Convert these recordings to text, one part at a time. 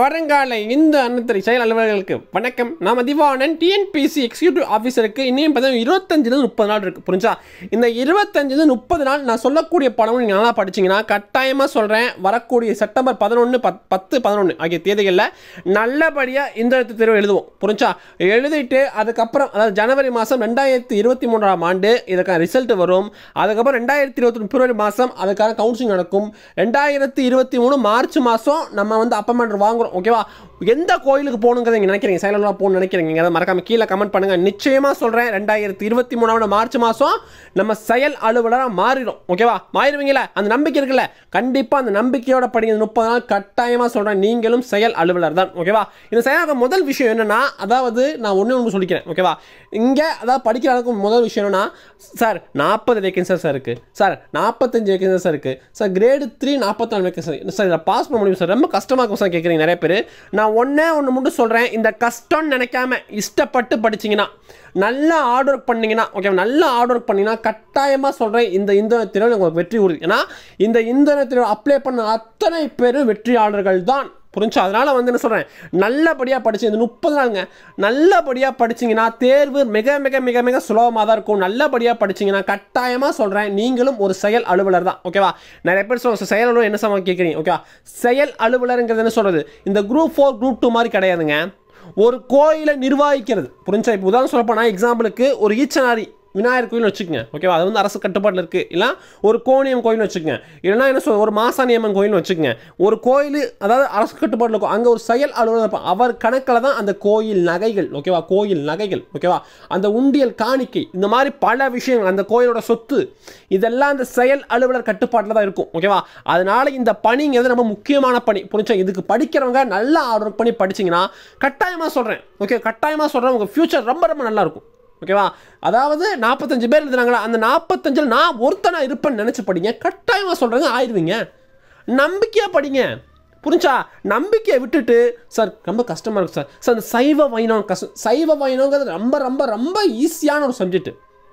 வருங்கால இந்த அன்னத்துறை செயல் அலுவலர்களுக்கு வணக்கம் நான் மதிவாணன் டிஎன்பிசி எக்ஸிக்யூட்டிவ் ஆஃபீஸருக்கு இன்னும் பார்த்தீங்கன்னா இருபத்தஞ்சிலிருந்து முப்பது நாள் இருக்குது புரிஞ்சா இந்த இருபத்தஞ்சிலிருந்து முப்பது நாள் நான் சொல்லக்கூடிய படம் நீங்கள் நல்லா படிச்சீங்கன்னா கட்டாயமாக சொல்கிறேன் வரக்கூடிய செப்டம்பர் பதினொன்று பத் பத்து பதினொன்று ஆகிய தேதிகளில் நல்லபடியாக இந்த எழுத்து தேர்வு எழுதுவோம் புரிஞ்சா எழுதிட்டு அதுக்கப்புறம் அதாவது ஜனவரி மாதம் ரெண்டாயிரத்தி இருபத்தி மூன்றாம் ஆண்டு இதுக்கான ரிசல்ட் வரும் அதுக்கப்புறம் ரெண்டாயிரத்தி இருபத்தி பிப்ரவரி மாதம் அதுக்கான கவுன்சிலிங் நடக்கும் ரெண்டாயிரத்தி இருபத்தி மூணு மார்ச் மாதம் நம்ம வந்து அப்பமெண்ட் வாங்குறோம் ஓகேவா எந்த கோயிலுக்கு போகணுங்கிறத நீங்கள் நினைக்கிறீங்க சைலண்டாக போகணும்னு நினைக்கிறீங்க அதை மறக்காம கீழே கமெண்ட் பண்ணுங்கள் நிச்சயமாக சொல்கிறேன் ரெண்டாயிரத்தி இருபத்தி மூணாவது மார்ச் மாதம் நம்ம செயல் அலுவலராக மாறிடும் ஓகேவா மாறிடுவீங்களா அந்த நம்பிக்கை இருக்குல்ல கண்டிப்பாக அந்த நம்பிக்கையோட படிங்க முப்பது நாள் கட்டாயமாக சொல்கிறேன் நீங்களும் செயல் அலுவலர் தான் ஓகேவா இந்த செயலாக முதல் விஷயம் என்னன்னா அதாவது நான் ஒன்று ஒன்று சொல்லிக்கிறேன் ஓகேவா இங்கே அதாவது படிக்கிற அளவுக்கு முதல் விஷயம் என்னன்னா சார் நாற்பது வேகன்சஸ் சார் இருக்குது சார் நாற்பத்தஞ்சு வேகன்சஸ் சார் இருக்குது சார் கிரேடு த்ரீ நாற்பத்தாலு வேகன்சி சார் இதை பாஸ் பண்ண முடியும் சார் ரொம்ப கஷ்டமாக இருக்கும் சார் கேட்குறீங்க நிறைய பேர் நான் ஒன்றே ஒன்று மட்டும் சொல்கிறேன் இந்த கஷ்டம்னு நினைக்காம இஷ்டப்பட்டு படிச்சீங்கன்னா நல்லா ஹார்ட் ஒர்க் பண்ணீங்கன்னா ஓகே நல்லா ஹார்ட் ஒர்க் பண்ணீங்கன்னா கட்டாயமாக சொல்கிறேன் இந்த இந்தன திறன் உங்களுக்கு வெற்றி உறுதி ஏன்னா இந்த இந்தன திறன் அப்ளை பண்ண அத்தனை பேரும் வெற்றியாளர்கள் தான் புரிஞ்சா அதனால் வந்து என்ன சொல்கிறேன் நல்லபடியாக படிச்சு இந்த முப்பது நாளுங்க நல்லபடியாக படிச்சீங்கன்னா தேர்வு மிக மிக மிக மிக சுலபமாக தான் இருக்கும் நல்லபடியாக படிச்சீங்கன்னா கட்டாயமாக சொல்கிறேன் நீங்களும் ஒரு செயல் அலுவலர் தான் ஓகேவா நிறைய பேர் சொல்ல செயல் அலுவலர் என்ன சம கேட்குறீங்க ஓகேவா செயல் அலுவலருங்கிறது என்ன சொல்கிறது இந்த குரூப் ஃபோர் குரூப் டூ மாதிரி கிடையாதுங்க ஒரு கோயிலை நிர்வகிக்கிறது புரிஞ்சா இப்போ உதாரணம் சொல்லப்போனால் எக்ஸாம்பிளுக்கு ஒரு ஈச்சனாரி விநாயகர் கோயில் வச்சுக்கோங்க ஓகேவா அது வந்து அரசு கட்டுப்பாட்டில் இருக்குது இல்லை ஒரு கோணியம் கோயில் வச்சுக்கோங்க இல்லைன்னா என்ன சொல் ஒரு மாசாணியம்மன் கோயில் வச்சுக்கோங்க ஒரு கோயில் அதாவது அரசு கட்டுப்பாட்டில் இருக்கும் அங்கே ஒரு செயல் அலுவலர் இருப்பான். அவர் கணக்கில் தான் அந்த கோயில் நகைகள் ஓகேவா கோயில் நகைகள் ஓகேவா அந்த உண்டியல் காணிக்கை இந்த மாதிரி பல விஷயங்கள் அந்த கோயிலோட சொத்து இதெல்லாம் அந்த செயல் அலுவலர் கட்டுப்பாட்டில் தான் இருக்கும் ஓகேவா அதனால இந்த பணிங்கிறது ரொம்ப முக்கியமான பணி புரிஞ்சா இதுக்கு படிக்கிறவங்க நல்லா ஆர்டர் பண்ணி படிச்சீங்கன்னா கட்டாயமாக சொல்கிறேன் ஓகே கட்டாயமாக சொல்கிறேன் உங்கள் ஃப்யூச்சர் ரொம்ப ரொம்ப நல்லா இருக்கும் ஓகேவா அதாவது நாற்பத்தஞ்சு பேர் எழுதுனாங்களா அந்த நாற்பத்தஞ்சில் நான் ஒருத்தனா இருப்பேன்னு நினச்சி படிங்க கட்டாயமாக சொல்கிறேங்க ஆயிடுவீங்க நம்பிக்கையாக படிங்க புரிஞ்சா நம்பிக்கையை விட்டுட்டு சார் ரொம்ப கஷ்டமாக இருக்கு சார் சார் இந்த சைவ வைணவம் கஷ்டம் சைவ வைணவங்கிறது ரொம்ப ரொம்ப ரொம்ப ஈஸியான ஒரு சப்ஜெக்ட்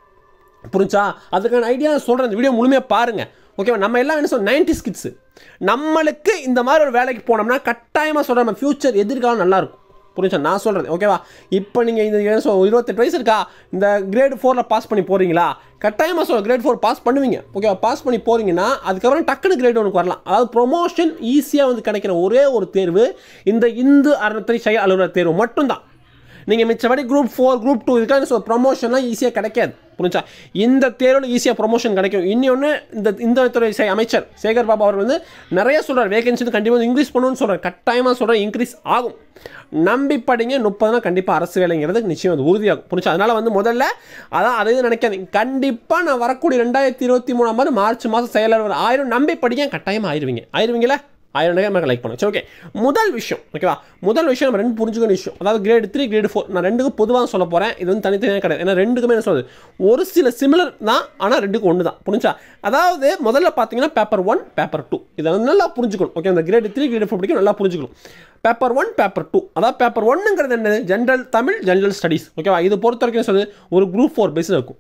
புரிஞ்சா அதுக்கான ஐடியா சொல்கிறேன் இந்த வீடியோ முழுமையாக பாருங்கள் ஓகேவா நம்ம எல்லாம் என்ன சொல்றோம் நைன்டி ஸ்கிட்ஸு நம்மளுக்கு இந்த மாதிரி ஒரு வேலைக்கு போனோம்னா கட்டாயமாக சொல்கிறேன் நம்ம ஃப்யூச்சர் எதிர்காலம் நல்லா இருக்கும் புரிஞ்சா நான் சொல்கிறது ஓகேவா இப்போ நீங்கள் இந்த என்ன சொல் இருபத்தெட்டு வயசு இருக்கா இந்த கிரேட் ஃபோரில் பாஸ் பண்ணி போகிறீங்களா கட்டாயமாக சொல்ல கிரேட் ஃபோர் பாஸ் பண்ணுவீங்க ஓகேவா பாஸ் பண்ணி போகிறீங்கன்னா அதுக்கப்புறம் டக்குனு கிரேட் ஒனுக்கு வரலாம் அதாவது ப்ரொமோஷன் ஈஸியாக வந்து கிடைக்கிற ஒரே ஒரு தேர்வு இந்த இந்து அறநிலைத்துறை செயல் அலுவலர் தேர்வு மட்டும்தான் நீங்கள் மிச்சபடி குரூப் ஃபோர் குரூப் டூ இதுக்கெல்லாம் ஸோ ப்ரொமோஷன்லாம் ஈஸியாக கிடைக்காது புரிஞ்சா இந்த தேர்வில் ஈஸியாக ப்ரொமோஷன் கிடைக்கும் இன்னொன்று இந்த இந்த துறை செ- அமைச்சர் சேகர் பாபு அவர் வந்து நிறைய சொல்கிறார் வேகன்சி வந்து கண்டிப்பாக இன்க்ரீஸ் பண்ணணும்னு சொல்கிறார் கட்டாயமாக சொல்கிறேன் இன்க்ரீஸ் ஆகும் நம்பி படிங்க முப்பதுனா கண்டிப்பாக அரசு வேலைங்கிறது நிச்சயம் அது உறுதியாகும் புரிஞ்சா அதனால் வந்து முதல்ல அதான் அதை இது நினைக்காதீங்க கண்டிப்பாக நான் வரக்கூடிய ரெண்டாயிரத்தி இருபத்தி மூணாம் ஆண்டு மார்ச் மாதம் செயலாளர் ஆயிரம் நம்பி படிங்க கட்டாயமாக ஆயிருவீங்க ஆயிருவீங்களா ஆயிரம் நேரம் லைக் பண்ணுங்க சரி ஓகே முதல் விஷயம் ஓகேவா முதல் விஷயம் நம்ம ரெண்டு புரிஞ்சுக்கணும் விஷயம் அதாவது கிரேட் த்ரீ கிரேட் ஃபோர் நான் ரெண்டுக்கும் பொதுவாக சொல்ல போகிறேன் இது வந்து தனித்தனியாக கிடையாது ஏன்னா ரெண்டுக்குமே என்ன சொல்லுது ஒரு சில சிமிலர் தான் ஆனால் ரெண்டுக்கும் ஒன்று தான் புரிஞ்சா அதாவது முதல்ல பார்த்தீங்கன்னா பேப்பர் ஒன் பேப்பர் டூ இதை வந்து நல்லா புரிஞ்சுக்கணும் ஓகே அந்த கிரேட் த்ரீ கிரேட் ஃபோர் படிக்கும் நல்லா புரிஞ்சுக்கணும் பேப்பர் ஒன் பேப்பர் டூ அதாவது பேப்பர் ஒன்னுங்கிறது என்னது ஜென்ரல் தமிழ் ஜென்ரல் ஸ்டடீஸ் ஓகேவா இது பொறுத்த வரைக்கும் சொல்லுது ஒரு குரூப் ஃபோர் பேஸில் இருக்கும்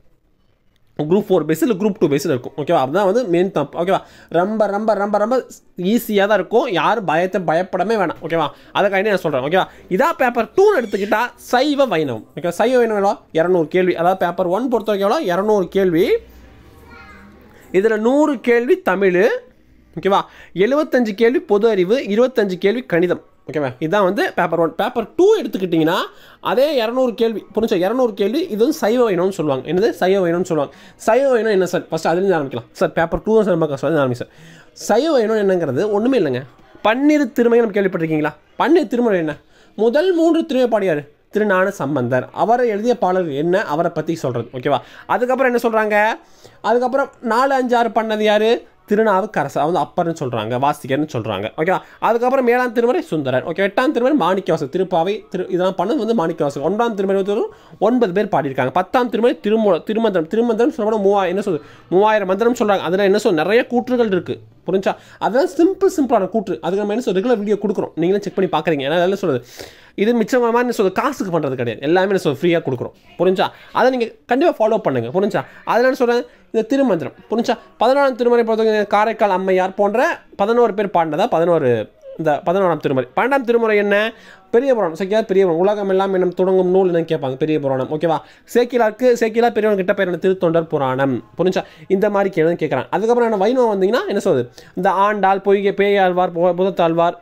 குரூப் ஃபோர் பேஸ் இல்லை குரூப் டூ பேஸில் இருக்கும் ஓகேவா அதுதான் வந்து மெயின் தப்பு ஓகேவா ரொம்ப ரொம்ப ரொம்ப ரொம்ப ஈஸியாக தான் இருக்கும் யாரும் பயத்தை பயப்படவே வேணாம் ஓகேவா அதுக்காக நான் சொல்கிறேன் ஓகேவா இதான் பேப்பர் டூன்னு எடுத்துக்கிட்டால் சைவ வைணவம் ஓகே சைவ வைணவம் எவ்வளோ இரநூறு கேள்வி அதாவது பேப்பர் ஒன் பொறுத்த வரைக்கும் எவ்வளோ இரநூறு கேள்வி இதில் நூறு கேள்வி தமிழ் ஓகேவா எழுபத்தஞ்சு கேள்வி பொது அறிவு இருபத்தஞ்சு கேள்வி கணிதம் ஓகேவா இதான் வந்து பேப்பர் ஒன் பேப்பர் டூ எடுத்துக்கிட்டிங்கன்னா அதே இரநூறு கேள்வி புரிஞ்சா இரநூறு கேள்வி இது வந்து சைவ வைணம்னு சொல்லுவாங்க என்னது சைவ வைணம்னு சொல்லுவாங்க சைவ வைணம் என்ன சார் ஃபஸ்ட் அதுலேருந்து ஆரம்பிக்கலாம் சார் பேப்பர் டூ சார் நம்ம கஷ்டம் ஆரம்பி சார் சைவ வைணம் என்னங்கிறது ஒன்றுமே இல்லைங்க பன்னிரு திருமை நம்ம கேள்விப்பட்டிருக்கீங்களா பன்னிரு திருமுறை என்ன முதல் மூன்று திருமை பாடியார் திருநான சம்பந்தர் அவரை எழுதிய பாடல்கள் என்ன அவரை பற்றி சொல்கிறது ஓகேவா அதுக்கப்புறம் என்ன சொல்கிறாங்க அதுக்கப்புறம் நாலு அஞ்சு ஆறு பண்ணது யார் திருநாவுக்கரசர் வந்து அப்பர்னு சொல்கிறாங்க வாசிகர்னு சொல்கிறாங்க ஓகேவா அதுக்கப்புறம் ஏழாம் திருமுறை சுந்தரர் ஓகே எட்டாம் திருமுறை மாணிக்கவாசர் திருப்பாவை திரு இதெல்லாம் பண்ணது வந்து மாணிக்கவாசர் ஒன்பதாம் திருமுறை வந்து ஒன்பது பேர் பாடியிருக்காங்க பத்தாம் திருமுறை திருமூல திருமந்திரம் திருமந்திரம் சொல்லப்போனால் மூவாயிரம் என்ன சொல்லுது மூவாயிரம் மந்திரம் சொல்கிறாங்க அதில் என்ன சொல் நிறைய கூற்றுகள் இருக்குது புரிஞ்சா அதெல்லாம் சிம்பிள் சிம்பிளான கூற்று அதுக்கு நம்ம என்ன சொல் ரெகுலர் வீடியோ கொடுக்குறோம் நீங்களும் செக் பண்ணி பார்க்குறீங்க ஏன்னா என்ன சொல்லுது இது மிச்சமாக என்ன சொல்லுது காசுக்கு பண்ணுறது கிடையாது எல்லாமே என்ன சொல்ல ஃப்ரீயாக கொடுக்குறோம் புரிஞ்சா அதை நீங்கள் கண்டிப்பாக ஃபாலோ பண்ணுங்கள் புரிஞ்சா அதில் என்ன சொல்கிறேன் இந்த திருமந்திரம் புரிஞ்சா பதினாலாம் திருமுறை பொறுத்தவரைக்கும் காரைக்கால் அம்மையார் போன்ற பதினோரு பேர் பாடினதா பதினோரு இந்த பதினோராம் திருமுறை பன்னெண்டாம் திருமுறை என்ன பெரிய புராணம் சேக்கிலார் பெரிய புராணம் உலகம் எல்லாம் என்ன தொடங்கும் நூல் என்ன கேட்பாங்க பெரிய புராணம் ஓகேவா சேக்கிலாருக்கு சேக்கிலார் பெரியவன் கிட்ட பேர் என்ன திருத்தொண்டர் புராணம் புரிஞ்சா இந்த மாதிரி கேள்வி கேட்குறாங்க அதுக்கப்புறம் என்ன வைணவம் வந்தீங்கன்னா என்ன சொல்லுது இந்த ஆண்டாள் பொய்கை பேயாழ்வார் பு- புதத்தாழ்வார்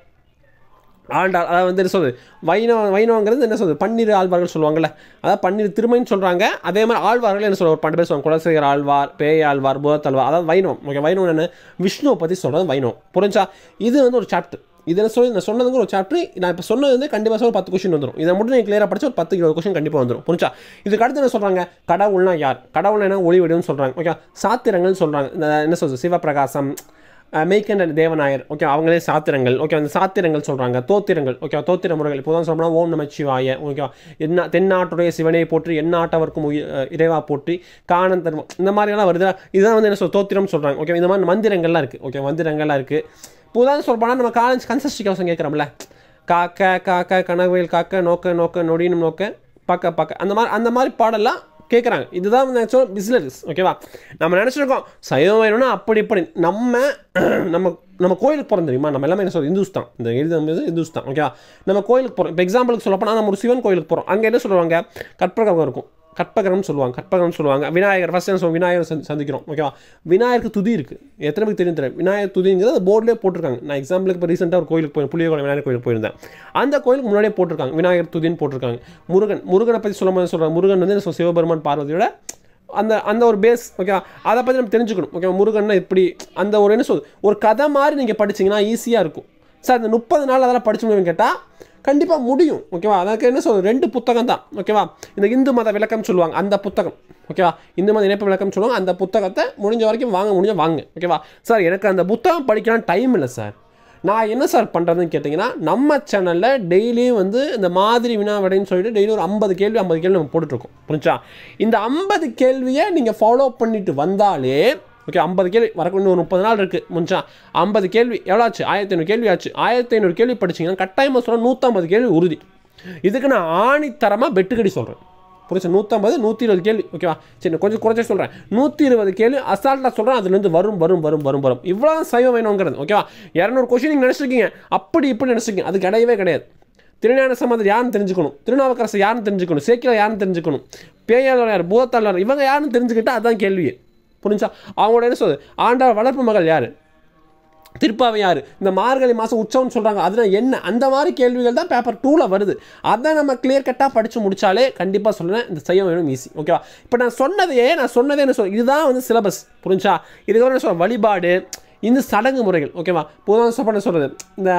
ஆண்டாள் அதாவது வந்து என்ன சொல்லுது வைணவ வைணவங்கிறது என்ன சொல்லுது பன்னிரு ஆழ்வார்கள் சொல்லுவாங்கல்ல அதாவது பன்னிரு திருமைன்னு சொல்கிறாங்க அதே மாதிரி ஆழ்வார்கள் என்ன சொல்லுவாங்க ஒரு பன்னெண்டு பேர் சொல்லுவாங்க குலசேகர் ஆழ்வார் பேய் ஆழ்வார் புதத்தாழ்வார் அதாவது வைணவம் ஓகே வைணவம் என்ன விஷ்ணுவை பற்றி சொல்கிறது வைணவம் புரிஞ்சா இது வந்து ஒரு சாப்டர் இதில் சொல்லி நான் சொன்னதுக்கு ஒரு சாப்டர் நான் இப்போ சொன்னது வந்து கண்டிப்பாக ஒரு பத்து கொஷின் வந்துடும் இதை மட்டும் நீங்கள் கிளியராக படிச்சு ஒரு பத்து இருபது கொஷின் கண்டிப்பாக வந்துடும் புரிஞ்சா இதுக்கு அடுத்து என்ன சொல்கிறாங்க கடவுள்னா யார் கடவுள் என்ன ஒளி வடிவம்னு சொல்கிறாங்க ஓகே சாத்திரங்கள்னு சொல்கிறாங்க இந்த என்ன சொல்றது சிவபிரகாசம் மெய்கண்டன் தேவநாயர் ஓகே அவங்களே சாத்திரங்கள் ஓகே அந்த சாத்திரங்கள் சொல்கிறாங்க தோத்திரங்கள் ஓகே தோத்திர முறைகள் இப்போ தான் சொல்லணும் ஓம் நமச்சிவாய ஓகே என்ன தென்னாட்டுடைய சிவனை போற்றி எந்நாட்டவர்க்கும் உயி- அஹ் இறைவா போற்றி காணன் தர்மம் இந்த மாதிரியெல்லாம் வருது இதுதான் வந்து என்ன சொல் தோத்திரம் சொல்கிறாங்க ஓகே இந்த மாதிரி மந்திரங்கள்லாம் இருக்குது ஓகே மந்திரங்கள்லாம் இருக்குது இப்போ உதாரணம் சொல்ல போனால் நம்ம காலேஜ் கன்சஸ்டி கவசம் கேட்குறோம்ல காக்க காக்க கனவுயில் காக்க நோக்க நோக்க நொடினும் நோக்க பார்க்க பார்க்க அந்த மாதிரி அந்த மாதிரி பாடலாம் கேட்குறாங்க இதுதான் வந்து ஆக்சுவலாக பிஸ்னஸ் ஓகேவா நம்ம நினச்சிருக்கோம் சைவம் வேணும்னா அப்படி இப்படி நம்ம நம்ம நம்ம கோயிலுக்கு போகிறோம் தெரியுமா நம்ம எல்லாமே என்ன சொல்றோம் இந்துஸ் தான் இந்த எழுதும் இந்துஸ் தான் ஓகேவா நம்ம கோயிலுக்கு போகிறோம் இப்போ எக்ஸாம்பிளுக்கு சொல்லப்போனால் நம்ம ஒரு சிவன் கோயிலுக்கு போகிறோம் அங்கே என்ன சொல்லுவாங்க கற்பகம் இருக்கும் கற்பகரம் சொல்லுவாங்க கற்பகம் சொல்லுவாங்க விநாயகர் ஃபர்ஸ்ட் என்ன சொல்லுவோம் விநாயகர் சந்தி- சந்திக்கிறோம் ஓகேவா விநாயகருக்கு துதி இருக்குது எத்தனை பேருக்கு தெரியும் தெரியும் விநாயகர் துதிங்கிறது அந்த போர்டிலே போட்டிருக்காங்க நான் எக்ஸாம்பிளுக்கு இப்போ ரீசெண்டாக ஒரு கோயிலுக்கு போய் புளியகுளம் விநாயகர் கோயிலுக்கு போயிருந்தேன் அந்த கோயிலுக்கு முன்னாடியே போட்டிருக்காங்க விநாயகர் துதின்னு போட்டிருக்காங்க முருகன் முருகனை பற்றி சொல்லும்போது சொல்கிறாங்க முருகன் வந்து என்ன சொல்றது, சிவபெருமான் பார்வதியோட அந்த அந்த ஒரு பேஸ் ஓகேவா அதை பற்றி நம்ம தெரிஞ்சுக்கணும் ஓகே முருகன்னா இப்படி அந்த ஒரு என்ன சொல் ஒரு கதை மாதிரி நீங்கள் படிச்சீங்கன்னா ஈஸியாக இருக்கும் சார் இந்த முப்பது நாள் அதெல்லாம் படிச்சு முடியும்னு கேட்டால் கண்டிப்பாக முடியும் ஓகேவா அதுக்கு என்ன சொல்றது ரெண்டு புத்தகம் தான் ஓகேவா இந்த இந்து மத விளக்கம் சொல்லுவாங்க அந்த புத்தகம் ஓகேவா இந்து மத இணைப்பு விளக்கம் சொல்லுவாங்க அந்த புத்தகத்தை முடிஞ்ச வரைக்கும் வாங்க முடிஞ்ச வாங்க ஓகேவா சார் எனக்கு அந்த புத்தகம் படிக்கலாம் டைம் இல்லை சார் நான் என்ன சார் பண்ணுறதுன்னு கேட்டிங்கன்னா நம்ம சேனலில் டெய்லியும் வந்து இந்த மாதிரி வினா விடைன்னு சொல்லிட்டு டெய்லி ஒரு ஐம்பது கேள்வி ஐம்பது கேள்வி நம்ம போட்டுட்ருக்கோம் புரிஞ்சா இந்த ஐம்பது கேள்வியை நீங்கள் ஃபாலோ பண்ணிட்டு வந்தாலே ஓகே ஐம்பது கேள்வி வரக்கு இன்னும் ஒரு முப்பது நாள் இருக்குது முடிஞ்சா ஐம்பது கேள்வி எவ்வளோ ஆச்சு ஆயிரத்தி ஐநூறு கேள்வி ஆச்சு ஆயிரத்தி ஐநூறு கேள்வி படிச்சீங்கன்னா கட்டாயமாக சொல்ல நூற்றம்பது கேள்வி உறுதி இதுக்கு நான் ஆணித்தரமாக பெட்டுக்கடி சொல்கிறேன் புரிச்சு நூற்றம்பது நூற்றி இருபது கேள்வி ஓகேவா சரி நான் கொஞ்சம் குறைச்சே சொல்கிறேன் நூற்றி இருபது கேள்வி அசால்ட்டாக சொல்கிறேன் அதுலேருந்து வரும் வரும் வரும் வரும் வரும் இவ்வளோ தான் சைவம் வேணுங்கிறது ஓகேவா இரநூறு கொஷின் நீங்கள் நினச்சிருக்கீங்க அப்படி இப்படி நினச்சிருக்கீங்க அது கிடையவே கிடையாது திருஞான சம்பந்தர் யாருன்னு தெரிஞ்சுக்கணும் திருநாவுக்கரசு யாருன்னு தெரிஞ்சுக்கணும் சேக்கிலா யாருன்னு தெரிஞ்சுக்கணும் பேயாளர் யார் பூதத்தாளர் இவங்க யாருன்னு தெரிஞ்சுக்கிட்டா அதுதான் கேள்வியே புரிஞ்சா அவங்களோட என்ன சொல்றது ஆண்டாள் வளர்ப்பு மகள் யார் திருப்பாவை யார் இந்த மார்கழி மாதம் உற்சவம்னு சொல்கிறாங்க அதில் என்ன அந்த மாதிரி கேள்விகள் தான் பேப்பர் டூவில் வருது அதை நம்ம கிளியர் கட்டாக படித்து முடிச்சாலே கண்டிப்பாக சொல்லுவேன் இந்த செய்ய வேணும் ஈஸி ஓகேவா இப்போ நான் சொன்னதையே நான் சொன்னதே என்ன சொல்ல இதுதான் வந்து சிலபஸ் புரிஞ்சா இதுக்கப்புறம் என்ன சொல்ல வழிபாடு இந்த சடங்கு முறைகள் ஓகேவா பொதுவாக சொல்ல சொல்கிறது இந்த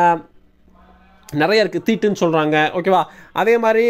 நிறைய இருக்குது தீட்டுன்னு சொல்கிறாங்க ஓகேவா அதே மாதிரி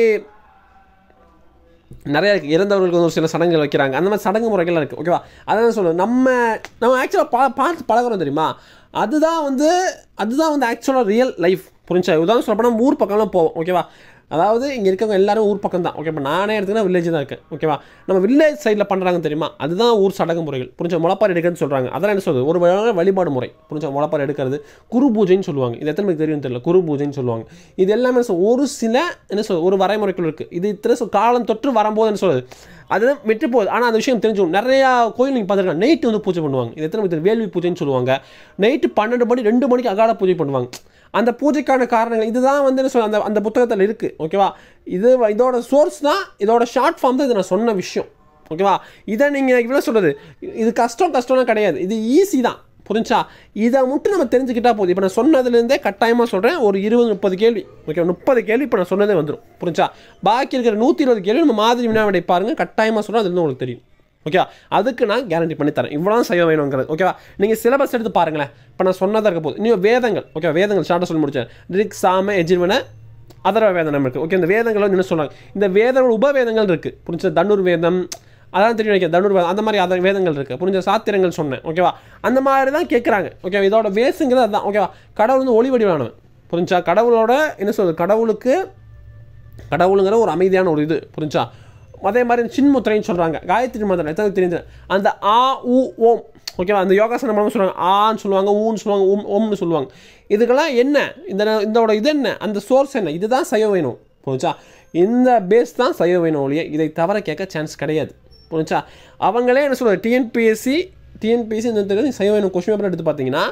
நிறைய இருக்குது இறந்தவர்களுக்கு வந்து ஒரு சில சடங்குகள் வைக்கிறாங்க அந்த மாதிரி சடங்கு முறைகள்லாம் இருக்குது ஓகேவா அதான் சொல்லுவேன் நம்ம நம்ம ஆக்சுவலாக பா பார்த்து பழகுறோம் தெரியுமா அதுதான் வந்து அதுதான் வந்து ஆக்சுவலாக ரியல் லைஃப் புரிஞ்சா உதாரணம் சொல்ல போனால் ஊர் பக்கம்லாம் போவோம் ஓகேவா அதாவது இங்கே இருக்கவங்க எல்லாரும் ஊர் பக்கம் தான் ஓகே இப்போ நானே எடுத்துக்கினா வில்லேஜ் தான் இருக்கேன் ஓகேவா நம்ம வில்லேஜ் சைடில் பண்ணுறாங்க தெரியுமா அதுதான் ஊர் சடங்கு முறைகள் புரிஞ்ச முளப்பாரி எடுக்கிறதுன்னு சொல்கிறாங்க அதெல்லாம் என்ன சொல்றது ஒரு வகையான வழிபாடு முறை புரிஞ்ச முளப்பாரி எடுக்கிறது குரு பூஜைன்னு சொல்லுவாங்க இது எத்தனை பேருக்கு தெரியும் தெரியல குரு பூஜைன்னு சொல்லுவாங்க இது எல்லாமே என்ன சொல்றது, ஒரு சில என்ன சொல்றது ஒரு வரைமுறைக்குள் இருக்குது இது இத்தனை சொல் காலம் தொற்று வரும்போது என்ன சொல்றது அது விட்டு போகுது ஆனால் அந்த விஷயம் தெரிஞ்சுக்கணும் நிறையா கோயில் நீங்கள் பார்த்துருக்காங்க நைட்டு வந்து பூஜை பண்ணுவாங்க இது எத்தனை பேருக்கு தெரியும்? வேள்வி பூஜைன்னு சொல்லுவாங்க நைட்டு பன்னெண்டு மணி ரெண்டு மணிக்கு அகால பூஜை பண்ணுவாங்க அந்த பூஜைக்கான காரணங்கள் இதுதான் வந்து என்ன சொல்ல அந்த அந்த புத்தகத்தில் இருக்குது ஓகேவா இது இதோட சோர்ஸ் தான் இதோட ஷார்ட் ஃபார்ம் தான் இது நான் சொன்ன விஷயம் ஓகேவா இதை நீங்கள் இவ்வளோ சொல்கிறது இது கஷ்டம் கஷ்டம்லாம் கிடையாது இது ஈஸி தான் புரிஞ்சா இதை மட்டும் நம்ம தெரிஞ்சுக்கிட்டா போதும் இப்போ நான் சொன்னதுலேருந்தே கட்டாயமாக சொல்கிறேன் ஒரு இருபது முப்பது கேள்வி ஓகே முப்பது கேள்வி இப்போ நான் சொன்னதே வந்துடும் புரிஞ்சா பாக்கி இருக்கிற நூற்றி இருபது கேள்வி நம்ம மாதிரி வினாவிடை பாருங்கள் கட்டாயமாக சொல்கிறேன் அது வந்து உங்களுக்கு தெரியும் ஓகேவா அதுக்கு நான் கேரண்டி பண்ணி தரேன் இவ்வளோ செய்ய வேணுங்கிறது ஓகேவா நீங்கள் சிலபஸ் எடுத்து பாருங்களேன் இப்போ நான் சொன்னதாக இருக்க போது இன்னும் வேதங்கள் ஓகே வேதங்கள் ஷார்ட்டாக சொல்லி முடிச்சேன் ரிக் சாம எஜிர்வன அதர்வ வேதனம் இருக்குது ஓகே இந்த வேதங்கள் வந்து என்ன சொல்கிறாங்க இந்த வேதங்கள் உபவேதங்கள் இருக்குது புரிஞ்ச தனுர் வேதம் அதான் தெரியும் நினைக்கிறேன் தனுர் வேதம் அந்த மாதிரி அத வேதங்கள் இருக்குது புரிஞ்ச சாத்திரங்கள் சொன்னேன் ஓகேவா அந்த மாதிரி தான் கேட்குறாங்க ஓகேவா இதோட வேஸுங்கிறது அதுதான் ஓகேவா கடவுள் வந்து ஒளி வடிவானவன் புரிஞ்சா கடவுளோட என்ன சொல்றது கடவுளுக்கு கடவுளுங்கிற ஒரு அமைதியான ஒரு இது புரிஞ்சா அதே மாதிரி சின்முத்திரைன்னு சொல்கிறாங்க காயத்ரி மந்திரம் எத்தனை தெரியுது அந்த ஆ உ ஓம் ஓகேவா அந்த யோகாசனம் பண்ணும்போது சொல்லுவாங்க ஆன்னு சொல்லுவாங்க ஊன்னு சொல்லுவாங்க ஓம் ஓம்னு சொல்லுவாங்க இதுக்கெல்லாம் என்ன இந்த இதோட இது என்ன அந்த சோர்ஸ் என்ன இதுதான் செய்ய வேணும் புரிஞ்சா இந்த பேஸ் தான் செய்ய வேணும் ஒழிய இதை தவிர கேட்க சான்ஸ் கிடையாது புரிஞ்சா அவங்களே என்ன சொல்கிறது டிஎன்பிஎஸ்சி டிஎன்பிஎஸ்சி இந்த தெரியாது செய்ய வேணும் கொஸ்டின் பேப்பர் எடுத்து பார்த்தீங்கன்னா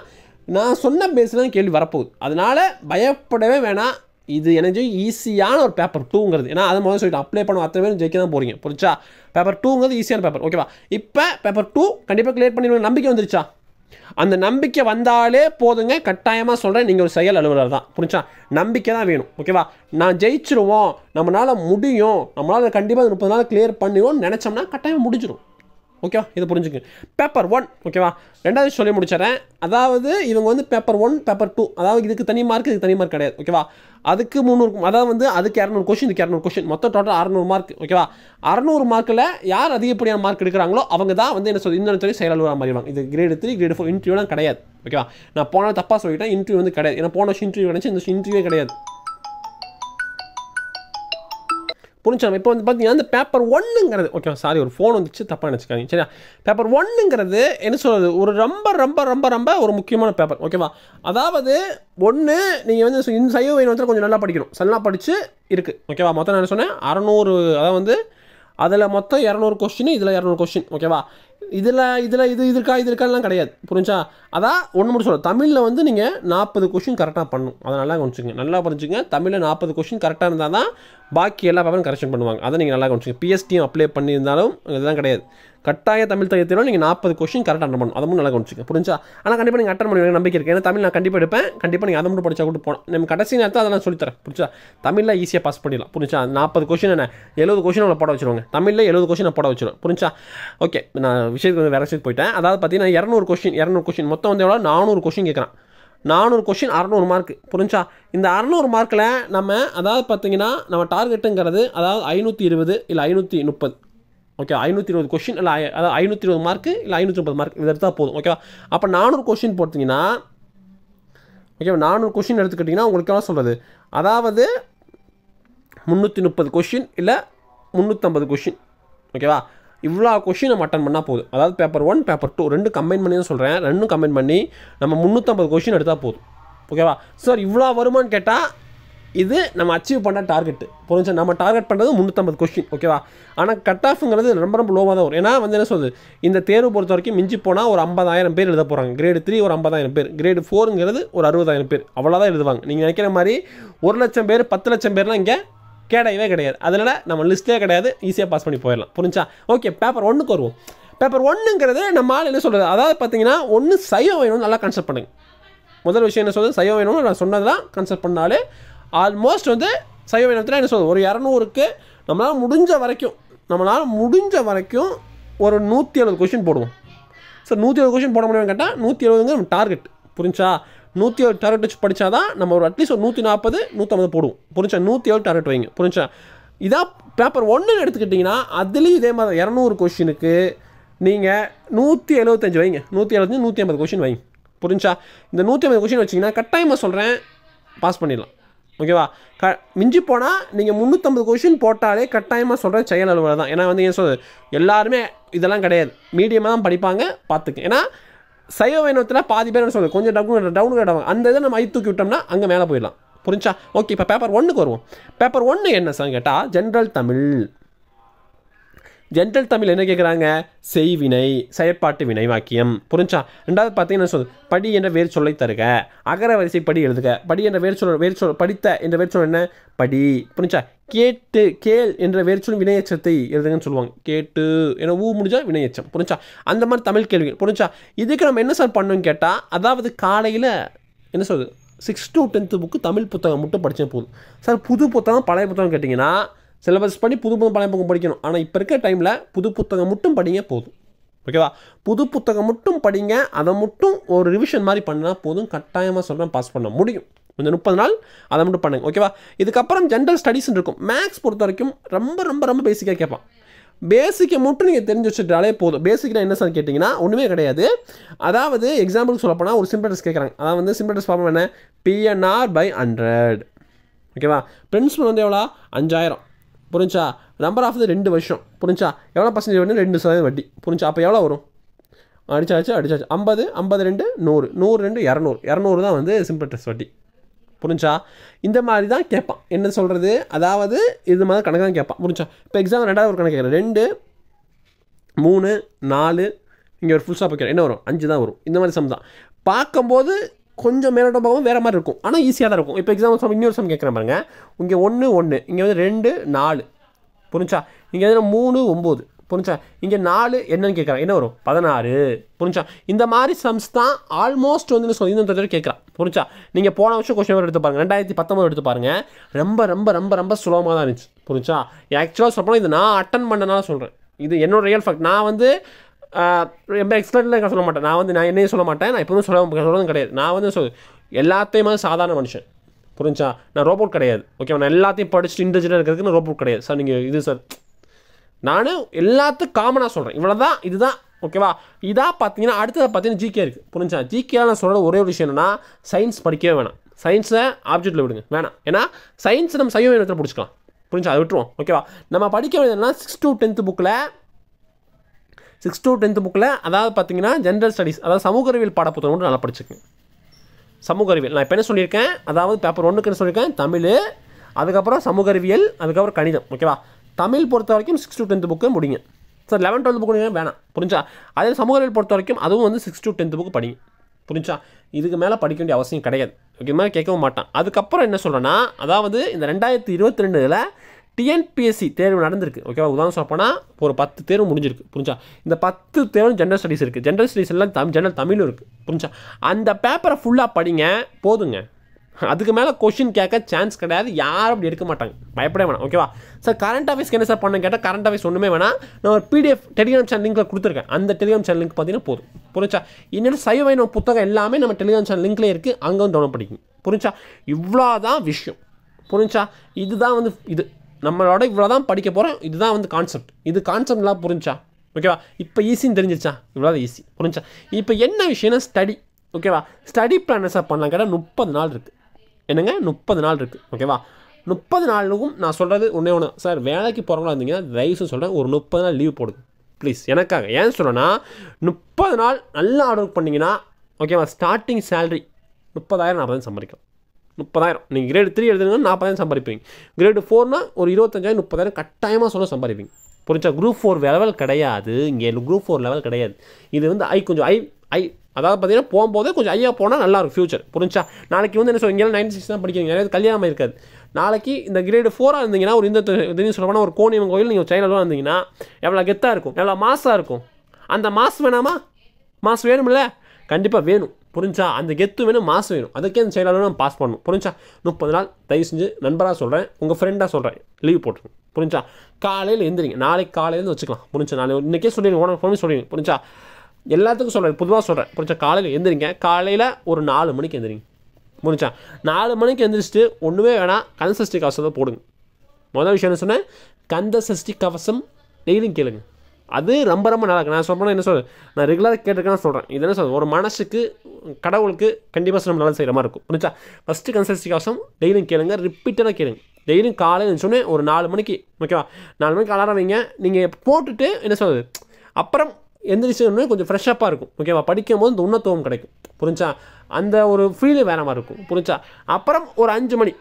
நான் சொன்ன பேஸில் தான் கேள்வி வரப்போகுது அதனால் பயப்படவே வேணாம் இது எனக்கு ஈஸியான ஒரு பேப்பர் டூங்கிறது ஏன்னா அதை முதல்ல சொல்லிட்டு அப்ளை பண்ண அத்தனை பேரும் ஜெயிக்க தான் போகிறீங்க புரிச்சா பேப்பர் டூங்கிறது ஈஸியான பேப்பர் ஓகேவா இப்போ பேப்பர் டூ கண்டிப்பாக கிளியர் பண்ணிடுவேன் நம்பிக்கை வந்துருச்சா அந்த நம்பிக்கை வந்தாலே போதுங்க கட்டாயமாக சொல்கிறேன் நீங்கள் ஒரு செயல் அலுவலர் தான் புரிஞ்சா நம்பிக்கை தான் வேணும் ஓகேவா நான் ஜெயிச்சிருவோம் நம்மளால் முடியும் நம்மளால் கண்டிப்பாக முப்பது நாள் கிளியர் பண்ணிடுவோம்னு நினச்சோம்னா கட்டாயம் முடிஞ்சிடும் ஓகேவா இதை புரிஞ்சுங்க பேப்பர் ஒன் ஓகேவா ரெண்டாவது சொல்லி முடிச்சிடறேன் அதாவது இவங்க வந்து பேப்பர் ஒன் பேப்பர் டூ அதாவது இதுக்கு தனி மார்க் இதுக்கு தனி மார்க் கிடையாது ஓகேவா அதுக்கு முந்நூறு அதாவது வந்து அதுக்கு இரநூறு கொஷின் இதுக்கு இரநூறு கொஷின் மொத்தம் டோட்டல் அறநூறு மார்க் ஓகேவா அறநூறு மார்க்கில் யார் அதிகப்படியான மார்க் எடுக்கிறாங்களோ அவங்க தான் வந்து என்ன சொல்லி இன்னொரு சொல்லி செயலாளராக மாறிடுவாங்க இது கிரேடு த்ரீ கிரேடு ஃபோர் இன்டர்வியூலாம் கிடையாது ஓகேவா நான் போன தப்பாக சொல்லிட்டேன் இன்டர்வியூ வந்து கிடையாது ஏன்னா போன வருஷம் இன்டர்வியூ கிடைச்சி இந்த இன்டர்வியூவே கிடையாது புரிஞ்சோம் இப்போ வந்து பார்த்தீங்கன்னா அந்த பேப்பர் ஒன்னுங்கிறது ஓகே சாரி ஒரு ஃபோன் வந்துச்சு தப்பாக நினச்சிக்காதீங்க சரியா பேப்பர் ஒன்னுங்கிறது என்ன சொல்கிறது ஒரு ரொம்ப ரொம்ப ரொம்ப ரொம்ப ஒரு முக்கியமான பேப்பர் ஓகேவா அதாவது ஒன்று நீங்கள் வந்து இந்த சைவ வைணவத்தில் கொஞ்சம் நல்லா படிக்கணும் நல்லா படித்து இருக்குது ஓகேவா மொத்தம் நான் என்ன சொன்னேன் அறநூறு அதாவது வந்து அதில் மொத்தம் இரநூறு கொஸ்டின் இதில் இரநூறு கொஸ்டின் ஓகேவா இதில் இதில் இது இது இருக்கா இது இருக்காலாம் கிடையாது புரிஞ்சா அதான் ஒன்று மட்டும் சொல்ல தமிழில் வந்து நீங்கள் நாற்பது கொஷின் கரெக்டாக பண்ணணும் அதை நல்லா கவனிச்சுங்க நல்லா புரிஞ்சுங்க தமிழில் நாற்பது கொஷின் கரெக்டாக இருந்தால் தான் பாக்கி எல்லா பேப்பரும் கரெக்ஷன் பண்ணுவாங்க அதை நீங்கள் நல்லா கவனிச்சுங்க பிஎஸ்டியும் அப்ளை பண்ணியிருந்தாலும் இதெல்லாம் கிடையாது கட்டாய தமிழ் தகுதியிலும் நீங்கள் நாற்பது கொஷின் கரெக்டாக அட்டன் பண்ணணும் அதுவும் நல்லா கவனிச்சுங்க புரிஞ்சா ஆனால் கண்டிப்பாக நீங்கள் அட்டன் பண்ணி நம்பிக்கை இருக்குது ஏன்னா தமிழ் நான் கண்டிப்பாக எடுப்பேன் கண்டிப்பாக நீங்கள் அதை மட்டும் படிச்சா கூட போகலாம் நம்ம கடைசி நேரத்தில் அதெல்லாம் சொல்லித்தரேன் புரிஞ்சா தமிழில் ஈஸியாக பாஸ் பண்ணிடலாம் புரிஞ்சா நாற்பது கொஷின் என்ன எழுபது கொஷின் உங்களை போட வச்சிருவாங்க தமிழில் எழுபது கொஷின் போட வச்சிருவேன் புரிஞ்சா ஓகே நான் விஷயத்துக்கு வந்து வேறு விஷயத்துக்கு போயிட்டேன் அதாவது பார்த்தீங்கன்னா இரநூறு கொஷின் இரநூறு கொஷின் மொத்தம் வந்து எவ்வளோ நானூறு கொஷின் கேட்குறான் நானூறு கொஷின் அறநூறு மார்க் புரிஞ்சா இந்த அறநூறு மார்க்கில் நம்ம அதாவது பார்த்தீங்கன்னா நம்ம டார்கெட்டுங்கிறது அதாவது ஐநூற்றி இருபது இல்லை ஐநூற்றி முப்பது ஓகே ஐநூற்றி இருபது கொஷின் இல்லை ஐ- அதாவது ஐநூற்றி இருபது மார்க்கு இல்லை ஐநூற்றி முப்பது மார்க் இது எடுத்தால் போதும் ஓகேவா அப்போ நானூறு கொஷின் போட்டிங்கன்னா ஓகேவா நானூறு கொஷின் எடுத்துக்கிட்டிங்கன்னா உங்களுக்கு என்ன சொல்கிறது அதாவது முந்நூற்றி முப்பது கொஷின் இல்லை முந்நூற்றம்பது கொஷின் ஓகேவா இவ்வளோ கொஷின் நம்ம அட்டன் பண்ணால் போதும் அதாவது பேப்பர் ஒன் பேப்பர் டூ ரெண்டு கம்பைன் பண்ணி தான் சொல்கிறேன் ரெண்டும் கம்பைன் பண்ணி நம்ம முந்நூற்றம்பது கொஷின் எடுத்தால் போதும் ஓகேவா சார் இவ்வளோ வருமான்னு கேட்டால் இது நம்ம அச்சீவ் பண்ண டார்கெட் புரிஞ்சா நம்ம டார்கெட் பண்ணுறது முந்நூற்றம்பது கொஷின் ஓகேவா ஆனால் கட் ஆஃப்ங்கிறது ரொம்ப ரொம்ப லோவாக தான் வரும் ஏன்னா வந்து என்ன சொல்லுது இந்த தேர்வு பொறுத்த வரைக்கும் மிஞ்சி போனால் ஒரு ஐம்பதாயிரம் பேர் எழுத போகிறாங்க கிரேடு த்ரீ ஒரு ஐம்பதாயிரம் பேர் கிரேடு ஃபோருங்கிறது ஒரு அறுபதாயிரம் பேர் அவ்வளோதான் எழுதுவாங்க நீங்கள் நினைக்கிற மாதிரி ஒரு லட்சம் பேர் பத்து லட்சம் பேர்லாம் இங்கே கேடையவே கிடையாது அதனால் நம்ம லிஸ்ட்டே கிடையாது ஈஸியாக பாஸ் பண்ணி போயிடலாம் புரிஞ்சா ஓகே பேப்பர் ஒன்றுக்கு வருவோம் பேப்பர் ஒன்றுங்கிறது நம்ம ஆள் என்ன சொல்கிறது அதாவது பார்த்தீங்கன்னா ஒன்று சைவம் வேணும்னு நல்லா கன்செப்ட் பண்ணுங்க முதல் விஷயம் என்ன சொல்றது சைவ வேணும்னு நான் சொன்னதெல்லாம் கன்சல்ட் பண்ணாலே ஆல்மோஸ்ட் வந்து சைவ வேணத்தில் என்ன சொல்றது ஒரு இரநூறுக்கு நம்மளால் முடிஞ்ச வரைக்கும் நம்மளால் முடிஞ்ச வரைக்கும் ஒரு நூற்றி எழுபது கொஷின் போடுவோம் சார் நூற்றி எழுபது கொஷின் போட முடியும்னு கேட்டால் நூற்றி எழுபதுங்க நம்ம டார்கெட் புரிஞ்சா நூற்றி ஏழு டார்கெட் வச்சு படித்தாதான் நம்ம ஒரு அட்லீஸ்ட் ஒரு நூற்றி நாற்பது நூற்றம்பது போடுவோம் புரிஞ்சா நூற்றி ஏழு டார்கெட் வைங்க புரிஞ்சா இதான் பேப்பர் ஒன்றுன்னு எடுத்துக்கிட்டிங்கன்னா அதுலேயும் இதே மாதிரி இரநூறு கொஷினுக்கு நீங்கள் நூற்றி எழுபத்தஞ்சு வைங்க நூற்றி எழுபத்தஞ்சு நூற்றி ஐம்பது கொஷின் வைங்க புரிஞ்சா இந்த நூற்றி ஐம்பது கொஷின் வச்சிங்கன்னா கட்டாயமாக சொல்கிறேன் பாஸ் பண்ணிடலாம் ஓகேவா க மிஞ்சி போனால் நீங்கள் முந்நூற்றம்பது கொஷின் போட்டாலே கட்டாயமாக சொல்கிறேன் செயல் அலுவலர் தான் ஏன்னா வந்து என்ன சொல்றது எல்லாருமே இதெல்லாம் கிடையாது மீடியமாக தான் படிப்பாங்க பார்த்துக்க ஏன்னா சைவ வைணவத்தில் பாதி பேர் என்ன சொல்றது கொஞ்சம் டவுன் டவுன் கிடவாங்க அந்த இதை நம்ம ஐ தூக்கி விட்டோம்னா அங்கே மேலே போயிடலாம் புரிஞ்சா ஓகே இப்போ பேப்பர் ஒன்றுக்கு வருவோம் பேப்பர் ஒன்று என்ன சார் கேட்டால் ஜென்ரல் தமிழ் ஜென்ரல் தமிழ் என்ன கேட்குறாங்க செய்வினை செயற்பாட்டு வினை வாக்கியம் புரிஞ்சா ரெண்டாவது பார்த்தீங்கன்னா சொல் படி என்ற வேர் சொல்லை தருக அகர வரிசை படி எழுதுக படி என்ற வேர் சொல் வேர் சொல் படித்த என்ற வேர் சொல் என்ன படி புரிஞ்சா கேட்டு கேள் என்ற வேர் சொல் வினையச்சத்தை எழுதுங்கன்னு சொல்லுவாங்க கேட்டு ஏன்னா ஊ முடிஞ்சா வினையச்சம் புரிஞ்சா அந்த மாதிரி தமிழ் கேள்வி புரிஞ்சா இதுக்கு நம்ம என்ன சார் பண்ணணும்னு கேட்டால் அதாவது காலையில் என்ன சொல்றது six to tenth book Tamil புத்தகம் மட்டும் படித்தா போதும் சார் புது புத்தகம் பழைய புத்தகம் கேட்டிங்கன்னா சிலபஸ் படி புது புது பழைய புத்தகம் படிக்கணும் ஆனால் இப்போ இருக்க டைமில் புது புத்தகம் மட்டும் படிங்க போதும் ஓகேவா புது புத்தகம் மட்டும் படிங்க அதை மட்டும் ஒரு ரிவிஷன் மாதிரி பண்ணால் போதும் கட்டாயமாக சொல்கிறேன் பாஸ் பண்ண முடியும் இந்த முப்பது நாள் அதை மட்டும் பண்ணுங்க ஓகேவா இதுக்கப்புறம் ஜென்ரல் ஸ்டடீஸ்னு இருக்கும் மேக்ஸ் பொறுத்த வரைக்கும் ரொம்ப ரொம்ப ரொம்ப பேசிக்காக கேட்பான் பேசிக்கை மட்டும் நீங்கள் தெரிஞ்சு வச்சுட்டாலே போதும் பேசிக்னா என்ன சார் கேட்டிங்கன்னா ஒன்றுமே கிடையாது அதாவது எக்ஸாம்பிளுக்கு சொல்ல போனால் ஒரு சிம்பிள் டெஸ்ட் கேட்குறாங்க அதாவது வந்து சிம்பிள் டெஸ்ட் ஃபார்ம் என்ன பிஎன்ஆர் பை ஹண்ட்ரட் ஓகேவா பிரின்சிபல் வந்து எவ்வளோ அஞ்சாயிரம் புரிஞ்சா நம்பர் ஆஃப் ரெண்டு வருஷம் புரிஞ்சா எவ்வளோ பர்சன்டேஜ் வந்து ரெண்டு சதவீதம் வட்டி புரிஞ்சா அப்போ எவ்வளோ வரும் அடிச்சாச்சு அடிச்சாச்சு ஐம்பது ஐம்பது ரெண்டு நூறு நூறு ரெண்டு இரநூறு இரநூறு தான் வந்து சிம்பிள் டெஸ்ட் வட்டி புரிஞ்சா இந்த மாதிரி தான் கேட்பான் என்ன சொல்கிறது அதாவது இது மாதிரி கணக்கு தான் கேட்பான் புரிஞ்சா இப்போ எக்ஸாம் ரெண்டாவது ஒரு கணக்கு கேட்குறேன் ரெண்டு மூணு நாலு இங்கே ஒரு ஃபுல் ஸ்டாப் வைக்கிறேன் என்ன வரும் அஞ்சு தான் வரும் இந்த மாதிரி சம் தான் பார்க்கும்போது கொஞ்சம் மேலோட்ட பார்க்கும் வேறு மாதிரி இருக்கும் ஆனால் ஈஸியாக தான் இருக்கும் இப்போ எக்ஸாம்பிள் இன்னொரு சம் கேட்குறேன் பாருங்க இங்கே ஒன்று ஒன்று இங்கே வந்து ரெண்டு நாலு புரிஞ்சா இங்கே வந்து மூணு ஒம்பது புரிஞ்சா இங்கே நாலு என்னன்னு கேட்குறான் என்ன வரும் பதினாறு புரிஞ்சா இந்த மாதிரி சம்ஸ் தான் ஆல்மோஸ்ட் வந்து சொல்லி இந்த தடவை கேட்குறான் புரிஞ்சா நீங்கள் போன வருஷம் கொஸ்டின் எடுத்து பாருங்க ரெண்டாயிரத்தி பத்தொம்பது எடுத்து பாருங்க ரொம்ப ரொம்ப ரொம்ப ரொம்ப சுலபமாக தான் இருந்துச்சு புரிஞ்சா ஆக்சுவலாக சொல்லப்போனால் இது நான் அட்டன் பண்ணனால சொல்கிறேன் இது என்னோட ரியல் ஃபேக்ட் நான் வந்து ஆஹ், ரொம்ப எக்ஸ்பர்ட்லாம் சொல்ல மாட்டேன் நான் வந்து நான் என்னையும் சொல்ல மாட்டேன் நான் எப்பவும் சொல்ல சொல்கிறதும் கிடையாது நான் வந்து சொல் எல்லாத்தையுமே சாதாரண மனுஷன் புரிஞ்சா நான் ரோபோட் கிடையாது ஓகே நான் எல்லாத்தையும் படிச்சுட்டு இண்டிவிஜுவலாக இருக்கிறதுக்கு நான் ரோபோட் கிடையாது சார் நீங்கள் இது சார் நான் எல்லாத்துக்கும் காமனாக சொல்கிறேன் இவ்வளோ தான் இதுதான் ஓகேவா இதாக பார்த்தீங்கன்னா அடுத்தது பார்த்தீங்கன்னா ஜிகே இருக்குது புரிஞ்சா ஜிகே நான் சொல்கிற ஒரே ஒரு விஷயம் என்னன்னா சயின்ஸ் படிக்கவே வேணாம் சயின்ஸை ஆப்ஜெக்ட்டில் விடுங்க வேணாம் ஏன்னா சயின்ஸ் நம்ம சைவ இனத்தில் பிடிச்சிக்கலாம் புரிஞ்சா அதை விட்டுருவோம் ஓகேவா நம்ம படிக்க வேண்டியதுனா சிக்ஸ் டு டென்த்து புக்கில் சிக்ஸ் டு டென்த்து புக்கில் அதாவது பார்த்தீங்கன்னா ஜென்ரல் ஸ்டடீஸ் அதாவது சமூக அறிவியல் பாடப்புத்தகம் மட்டும் நல்லா படிச்சுக்கங்க சமூக அறிவியல் நான் இப்போ என்ன சொல்லியிருக்கேன் அதாவது பேப்பர் ஒன்றுக்கு என்ன சொல்லியிருக்கேன் தமிழ் அதுக்கப்புறம் சமூக அறிவியல் அதுக்கப்புறம் கணிதம் ஓகேவா தமிழ் பொறுத்த வரைக்கும் சிக்ஸ் டு டென்த் புக்கு முடிங்க சார் லெவன் டுவெல்த் புக்கு வேணாம் புரிஞ்சா அதே சமூக அறிவியல் பொறுத்த வரைக்கும் அதுவும் வந்து சிக்ஸ் டு டென்த் புக்கு படிங்க புரிஞ்சா இதுக்கு மேலே படிக்க வேண்டிய அவசியம் கிடையாது ஓகே மாதிரி கேட்கவும் மாட்டான் அதுக்கப்புறம் என்ன சொல்கிறேன்னா அதாவது இந்த ரெண்டாயிரத்தி இருபத்தி ரெண்டில் டிஎன்பிஎஸ்சி தேர்வு நடந்திருக்கு ஓகேவா உதாரணம் சொல்லப்போனால் ஒரு பத்து தேர்வு முடிஞ்சிருக்கு புரிஞ்சா இந்த பத்து தேர்வு ஜென்ரல் ஸ்டடீஸ் இருக்குது ஜென்ரல் ஸ்டடீஸ் எல்லாம் தமிழ் ஜென்ரல் தமிழும் இருக்குது புரிஞ்சா அந்த பேப்பரை ஃபுல்லாக படிங்க போதுங்க அதுக்கு மேலே கொஷின் கேட்க சான்ஸ் கிடையாது யாரும் அப்படி எடுக்க மாட்டாங்க பயப்படவே வேணாம் ஓகேவா சார் கரண்ட் அஃபேர்ஸ்க்கு என்ன சார் பண்ண கேட்டால் கரண்ட் அஃபேர்ஸ் ஒன்றுமே வேணாம் நான் ஒரு பிடிஎஃப் டெலிகிராம் சேனல் லிங்க்கில் கொடுத்துருக்கேன் அந்த டெலிகிராம் சேனல் லிங்க் பார்த்தீங்கன்னா போதும் புரிஞ்சா இன்னொரு சைவ வைணவ புத்தகம் எல்லாமே நம்ம டெலிகிராம் சேனல் லிங்க்லேயே இருக்குது அங்கே வந்து டவுன்லோட் படிக்கும் புரிஞ்சா இவ்வளோ தான் விஷயம் புரிஞ்சா இதுதான் வந்து இது நம்மளோட இவ்வளோ தான் படிக்க போகிறோம் இதுதான் வந்து கான்செப்ட் இது கான்செப்ட்லாம் புரிஞ்சா ஓகேவா இப்போ ஈஸின்னு தெரிஞ்சிருச்சா இவ்வளோ தான் ஈஸி புரிஞ்சா இப்போ என்ன விஷயம்னா ஸ்டடி ஓகேவா ஸ்டடி பிளான் என்ன சார் பண்ணலாம் கேட்டால் முப்பது நாள் இருக்குது என்னங்க முப்பது நாள் இருக்குது ஓகேவா முப்பது நாளுக்கும் நான் சொல்கிறது ஒன்றே ஒன்று சார் வேலைக்கு போகிறவங்களா இருந்தீங்கன்னா தயவுசு சொல்கிறேன் ஒரு முப்பது நாள் லீவ் போடுங்க ப்ளீஸ் எனக்காக ஏன் சொல்கிறேன்னா முப்பது நாள் நல்லா ஆர்டர் பண்ணிங்கன்னா ஓகேவா ஸ்டார்டிங் சேலரி முப்பதாயிரம் நாற்பதாயிரம் சம்பாதிக்கலாம் முப்பதாயிரம் நீங்கள் கிரேடு த்ரீ எழுதுனா நாற்பதாயிரம் சம்பாதிப்பீங்க கிரேடு ஃபோர்னா ஒரு இருபத்தஞ்சாயிரம் முப்பதாயிரம் கட்டாயமாக சொல்ல சம்பாதிப்பீங்க புரிஞ்சா குரூப் ஃபோர் லெவல் கிடையாது இங்கே குரூப் ஃபோர் லெவல் கிடையாது இது வந்து ஐ கொஞ்சம் ஐ ஐ அதாவது பார்த்தீங்கன்னா போகும்போதே கொஞ்சம் ஐயா போனால் நல்லா இருக்கும் ஃபியூச்சர் புரிஞ்சா நாளைக்கு வந்து என்ன சொல்லுங்க இங்கே நைன்டி சிக்ஸ் தான் படிக்கிறீங்க நிறைய கல்யாணம் இருக்காது நாளைக்கு இந்த கிரேடு ஃபோராக இருந்தீங்கன்னா ஒரு இந்த திடீர்னு சொல்லப்போனால் ஒரு கோணியம் கோயில் நீங்கள் சைனாலாம் இருந்தீங்கன்னா எவ்வளோ கெத்தாக இருக்கும் எவ்வளோ மாசாக இருக்கும் அந்த மாஸ் வேணாமா மாஸ் வேணும்ல கண்டிப்பாக வேணும் புரிஞ்சா அந்த கெத்து வேணும் மாசு வேணும் அதுக்கே அந்த செயலாளர் நான் பாஸ் பண்ணணும் புரிஞ்சா முப்பது நாள் தயவு செஞ்சு நண்பராக சொல்கிறேன் உங்கள் ஃப்ரெண்டாக சொல்கிறேன் லீவ் போட்டுருங்க புரிஞ்சா காலையில் எந்திரிங்க நாளைக்கு காலையிலேருந்து வச்சுக்கலாம் புரிஞ்சா நாளை இன்றைக்கே சொல்லிடுங்க உனக்கு ஃபோன் சொல்லிடுங்க புரிஞ்சா எல்லாத்துக்கும் சொல்கிறேன் பொதுவாக சொல்கிறேன் புரிஞ்சா காலையில் எந்திரிங்க காலையில் ஒரு நாலு மணிக்கு எந்திரிங்க புரிஞ்சா நாலு மணிக்கு எந்திரிச்சிட்டு ஒன்றுமே வேணாம் கந்தசஷ்டி கவசத்தை போடுங்க முதல் விஷயம் என்ன சொன்னேன் கந்த சஷ்டி கவசம் டெய்லியும் கேளுங்க அது ரொம்ப ரொம்ப நல்லா இருக்கு நான் சொல்கிறேன் என்ன சொல்றேன் நான் ரெகுலராக கேட்டிருக்கேன்னு சொல்கிறேன் இது என்ன சொல்றேன் ஒரு மனசுக்கு கடவுளுக்கு கண்டிப்பாக நம்ம நல்லா செய்கிற மாதிரி இருக்கும் புரிஞ்சா ஃபஸ்ட்டு கன்சல்சி கவசம் டெய்லியும் கேளுங்க ரிப்பீட்டடாக கேளுங்க டெய்லியும் காலையில் சொன்னேன் ஒரு நாலு மணிக்கு ஓகேவா நாலு மணிக்கு அலாரம் வைங்க நீங்கள் போட்டுட்டு என்ன சொல்றது அப்புறம் எந்திரிச்சோடனே கொஞ்சம் ஃப்ரெஷ்ஷப்பாக இருக்கும் ஓகேவா படிக்கும் போது இந்த உன்னத்துவம் கிடைக்கும் புரிஞ்சா அந்த ஒரு ஃபீல் வேறு மாதிரி இருக்கும் புரிஞ்சா அப்புறம் ஒரு அஞ்சு மணி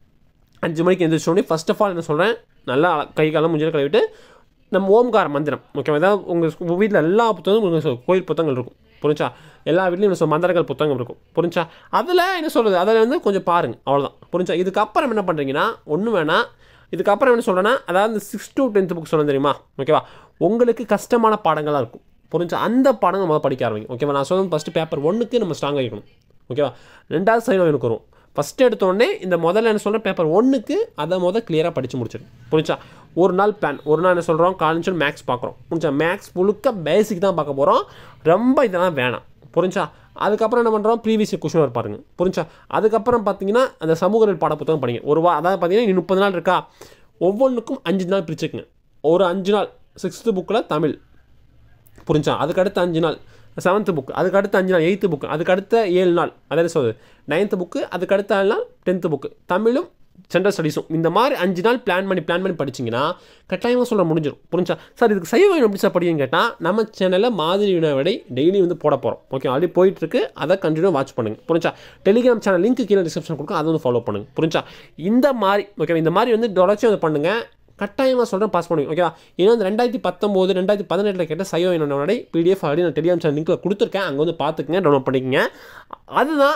அஞ்சு மணிக்கு எந்திரிச்சோடனே ஃபர்ஸ்ட் ஆஃப் ஆல் என்ன சொல்கிறேன் நல்லா கை காலம் முஞ்சில் கழுவிட்டு நம்ம ஓம்கார மந்திரம் ஓகேவா ஏதாவது உங்கள் வீட்டில் எல்லா புத்தகமும் உங்கள் கோயில் புத்தகங்கள் இருக்கும் புரிஞ்சா எல்லா வீட்லையும் என்ன சொல் மந்திரங்கள் புத்தகம் இருக்கும் புரிஞ்சா அதில் என்ன சொல்கிறது அதில் வந்து கொஞ்சம் பாருங்கள் அவ்வளோதான் புரிஞ்சா இதுக்கப்புறம் என்ன பண்ணுறீங்கன்னா ஒன்றும் வேணாம் இதுக்கப்புறம் என்ன சொல்கிறேன்னா அதாவது சிக்ஸ் டு டென்த் புக் சொன்னேன் தெரியுமா ஓகேவா உங்களுக்கு கஷ்டமான பாடங்களாக இருக்கும் புரிஞ்சா அந்த பாடங்கள் முதல்ல படிக்க ஆரம்பிங்க ஓகேவா நான் சொல்லுறது ஃபஸ்ட்டு பேப்பர் ஒன்றுக்கு நம்ம ஸ்ட்ராங்காக இருக்கணும் ஓகேவா ரெண்டாவது சைனம் எனக்கு வரும் ஃபஸ்ட்டு எடுத்தோடனே இந்த முதல்ல என்ன சொல்கிறேன் பேப்பர் ஒன்றுக்கு அதை முதல் கிளியராக படித்து முடிச்சிடு புரிஞ்சா ஒரு நாள் பிளான் ஒரு நாள் என்ன சொல்கிறோம் காலேஜ் மேக்ஸ் பார்க்குறோம் புரிஞ்சா மேக்ஸ் முழுக்க பேசிக் தான் பார்க்க போகிறோம் ரொம்ப இதெல்லாம் வேணாம் புரிஞ்சா அதுக்கப்புறம் என்ன பண்ணுறோம் ப்ரீவியஸ் கொஷின் வர பாருங்க புரிஞ்சா அதுக்கப்புறம் பார்த்தீங்கன்னா அந்த சமூக அறிவியல் பாட புத்தகம் படிங்க ஒரு வா அதாவது பார்த்தீங்கன்னா இன்னும் முப்பது நாள் இருக்கா ஒவ்வொன்றுக்கும் அஞ்சு நாள் பிரிச்சுக்குங்க ஒரு அஞ்சு நாள் சிக்ஸ்த்து புக்கில் தமிழ் புரிஞ்சா அதுக்கு அடுத்த அஞ்சு நாள் செவன்த்து புக் அதுக்கு அடுத்த அஞ்சு நாள் எயித்து புக் அதுக்கு அடுத்த ஏழு நாள் அதாவது சொல்லுது நைன்த்து புக்கு அதுக்கு அடுத்த ஏழு நாள் டென்த்து புக்கு தமிழும் ஜென்ரல் ஸ்டடீஸும் இந்த மாதிரி அஞ்சு நாள் பிளான் பண்ணி பிளான் பண்ணி படிச்சிங்கன்னா கட்டாயமாக சொல்ல முடிஞ்சிடும் புரிஞ்சா சார் இதுக்கு சைவ வேணும் எப்படி சார் படிக்கன்னு கேட்டால் நம்ம சேனலில் மாதிரி வினாவிடை டெய்லி வந்து போட போகிறோம் ஓகே ஆல்ரெடி போயிட்டுருக்கு அதை கண்டினியூ வாட்ச் பண்ணுங்கள் புரிஞ்சா டெலிகிராம் சேனல் லிங்க் கீழே டிஸ்கிரிப்ஷன் கொடுக்கும் அதை வந்து ஃபாலோ பண்ணுங்கள் புரிஞ்சா இந்த மாதிரி ஓகே இந்த மாதிரி வந்து தொடர்ச்சி வந்து பண்ணுங்கள் கட்டாயமாக சொல்கிறேன் பாஸ் பண்ணுவீங்க ஓகேவா ஏன்னா இந்த ரெண்டாயிரத்தி பத்தொம்போது ரெண்டாயிரத்தி பதினெட்டில் கேட்ட சைவ என்னோட பிடிஎஃப் ஆல்ரெடி நான் டெலிகிராம் சேனல் லிங்க்கில் கொடுத்துருக்கேன் அங்கே வந்து பார்த்துக்குங்க டவுன்லோட் பண்ணிக்கங்க அதுதான்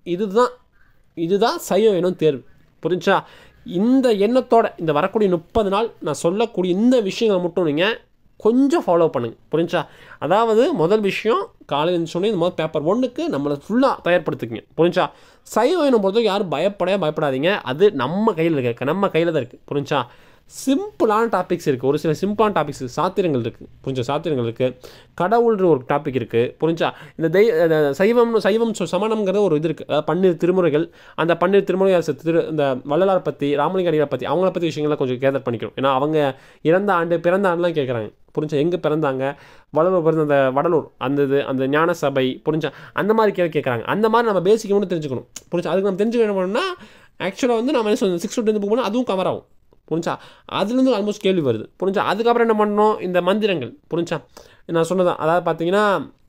இதுதான் இதுதான் சைவ வேணும் தேர்வு புரிஞ்சா இந்த எண்ணத்தோட இந்த வரக்கூடிய முப்பது நாள் நான் சொல்லக்கூடிய இந்த விஷயங்களை மட்டும் நீங்கள் கொஞ்சம் ஃபாலோ பண்ணுங்க புரிஞ்சா அதாவது முதல் விஷயம் காலையில் எழுந்தோடனே இந்த மாதிரி பேப்பர் ஒன்றுக்கு நம்மளை ஃபுல்லாக தயார்படுத்திக்கங்க புரிஞ்சா சைவ வேணும் பொறுத்தவரைக்கும் யாரும் பயப்படவே பயப்படாதீங்க அது நம்ம கையில் இருக்கு நம்ம கையில் தான் இருக்குது புரிஞ்சா சிம்பிளான டாபிக்ஸ் இருக்குது ஒரு சில சிம்பிளான டாபிக்ஸ் சாத்திரங்கள் இருக்குது புரிஞ்சா சாத்திரங்கள் இருக்குது கடவுள்ன்ற ஒரு டாபிக் இருக்குது புரிஞ்சா இந்த தெய் இந்த சைவம் சைவம் சொ- சமணம்ங்கிற ஒரு இது இருக்குது அதாவது பன்னீர் திருமுறைகள் அந்த பன்னீர் திருமுறை அரசு திரு இந்த வள்ளலார் பற்றி ராமலிங்கடிகளை பற்றி அவங்கள பற்றி விஷயங்களை கொஞ்சம் கேதர் பண்ணிக்கணும் ஏன்னா அவங்க இறந்த ஆண்டு பிறந்த ஆண்டுலாம் கேட்குறாங்க புரிஞ்சா எங்கே பிறந்தாங்க வடலூர் பிறந்த அந்த வடலூர் அந்த இது அந்த ஞான சபை புரிஞ்சா அந்த மாதிரி கேள்வி கேட்குறாங்க அந்த மாதிரி நம்ம பேசிக் மட்டும் தெரிஞ்சுக்கணும் புரிஞ்சா அதுக்கு நம்ம தெரிஞ்சுக்க என்ன பண்ணணும்னா ஆக்சுவலாக வந்து நம்ம என்ன சொல்றது சிக்ஸ் டு டென்த் புக் போனால் அதுவும் கவர் ஆகும் புரிஞ்சா அதுலேருந்து ஆல்மோஸ்ட் கேள்வி வருது புரிஞ்சா அதுக்கப்புறம் என்ன பண்ணணும் இந்த மந்திரங்கள் புரிஞ்சா நான் சொன்னதான் அதாவது பார்த்தீங்கன்னா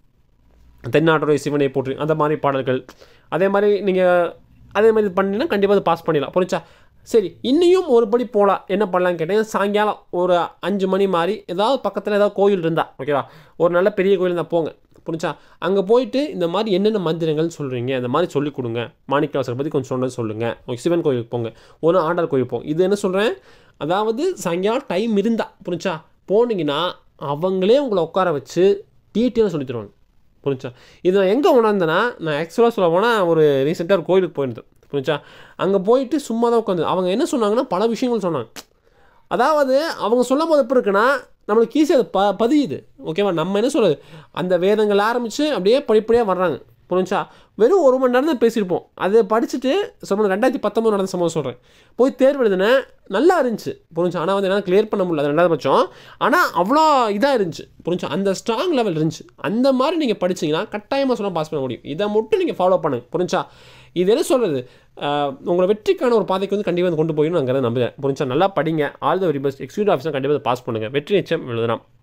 தென்னாட்டுடைய சிவனை போற்றி அந்த மாதிரி பாடல்கள் அதே மாதிரி நீங்கள் அதே மாதிரி பண்ணிங்கன்னா கண்டிப்பாக அது பாஸ் பண்ணிடலாம் புரிஞ்சா சரி இன்னியும் ஒரு படி போகலாம் என்ன பண்ணலாம்னு கேட்டேன் சாயங்காலம் ஒரு அஞ்சு மணி மாதிரி ஏதாவது பக்கத்தில் ஏதாவது கோயில் இருந்தால் ஓகேவா ஒரு நல்ல பெரிய கோயில் இருந்தால் போங்க புரிஞ்சா அங்கே போயிட்டு இந்த மாதிரி என்னென்ன மந்திரங்கள் சொல்கிறீங்க இந்த மாதிரி சொல்லிக் கொடுங்க மாணிக்கவாசரை பற்றி கொஞ்சம் சொன்னது சொல்லுங்கள் ஓகே சிவன் கோயிலுக்கு போங்க ஒரு ஆண்டாள் கோயில் போங்க இது என்ன சொல்கிறேன் அதாவது சாயங்காலம் டைம் இருந்தால் புரிஞ்சா போனீங்கன்னா அவங்களே உங்களை உட்கார வச்சு டீட்டெயிலாக சொல்லி தருவாங்க புரிஞ்சா இது நான் எங்கே உணர்ந்தேன்னா நான் ஆக்சுவலாக சொல்ல போனால் ஒரு ரீசெண்டாக ஒரு கோயிலுக்கு போயிருந்தேன் புரிஞ்சா அங்கே போயிட்டு சும்மா தான் உட்காந்து அவங்க என்ன சொன்னாங்கன்னா பல விஷயங்கள் சொன்னாங்க அதாவது அவங்க சொல்லும் போது எப்படி இருக்குன்னா நம்மளுக்கு ஈஸியாக அது ப பதியுது ஓகேவா நம்ம என்ன சொல்றது அந்த வேதங்கள் ஆரம்பித்து அப்படியே படிப்படியாக வர்றாங்க புரிஞ்சா வெறும் ஒரு மணி நேரம் தான் பேசியிருப்போம் அதை படிச்சுட்டு சொல்ல ரெண்டாயிரத்தி பத்தொம்பது நடந்த சம்பவம் சொல்கிறேன் போய் தேர்வு எழுதினேன் நல்லா இருந்துச்சு புரிஞ்சா ஆனால் வந்து என்னால் கிளியர் பண்ண முடியல அது ரெண்டாவது பட்சம் ஆனால் அவ்வளோ இதாக இருந்துச்சு புரிஞ்சா அந்த ஸ்ட்ராங் லெவல் இருந்துச்சு அந்த மாதிரி நீங்கள் படிச்சீங்கன்னா கட்டாயமாக சொல்ல பாஸ் பண்ண முடியும் இதை மட்டும் நீங்கள் ஃபாலோ பண்ணுங்க புரிஞ்சா இது என்ன சொல்கிறது உங்களை வெற்றிக்கான ஒரு பாதைக்கு வந்து கண்டிப்பாக வந்து கொண்டு போயிடும் நாங்கள் நம்புகிறேன் புரிஞ்சா நல்லா படிங்க all the very best executive officer கண்டிப்பாக பாஸ் பண்ணுங்கள் வெற்றி நிச்சயம் எழுதலாம்